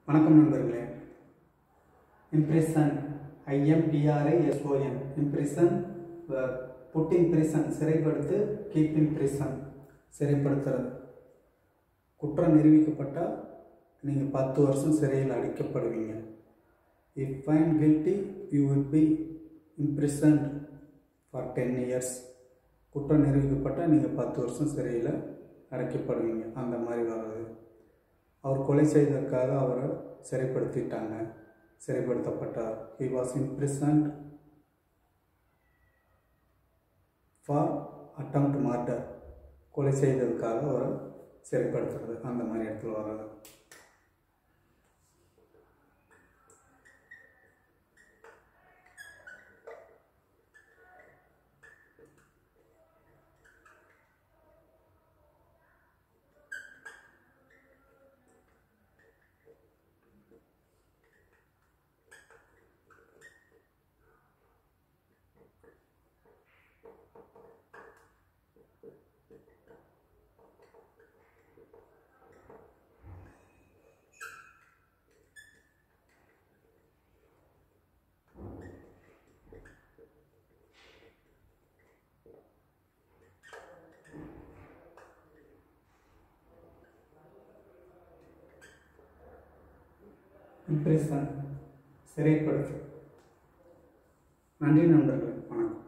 வணக்கம் நண்பர்களே imprison I M P R I S O N imprison put imprison சிறைப்படுத்து கீப் இம்ப்ரெஷன் சிறைப்படுத்துறது குற்றம் நிரூபிக்கப்பட்டால் நீங்கள் பத்து வருஷம் சிறையில் அடைக்கப்படுவீங்க if found guilty you will be imprisoned for ten years குற்றம் நிரூபிக்கப்பட்டால் நீங்கள் பத்து வருஷம் சிறையில் அடைக்கப்படுவீங்க அந்த மாதிரி வர்றது அவர் கொலை செய்ததற்காக அவரை சிறைப்படுத்திட்டாங்க சிறைப்படுத்தப்பட்டார் he was imprisoned for attempt murder கொலை செய்ததுக்காக அவரை சிறைப்படுத்துறது அந்த மாதிரி இடத்துல வர்றது இம்ப்ரெஷன் சிறைப்படுத்து நன்றி நண்பர்களே வணக்கம்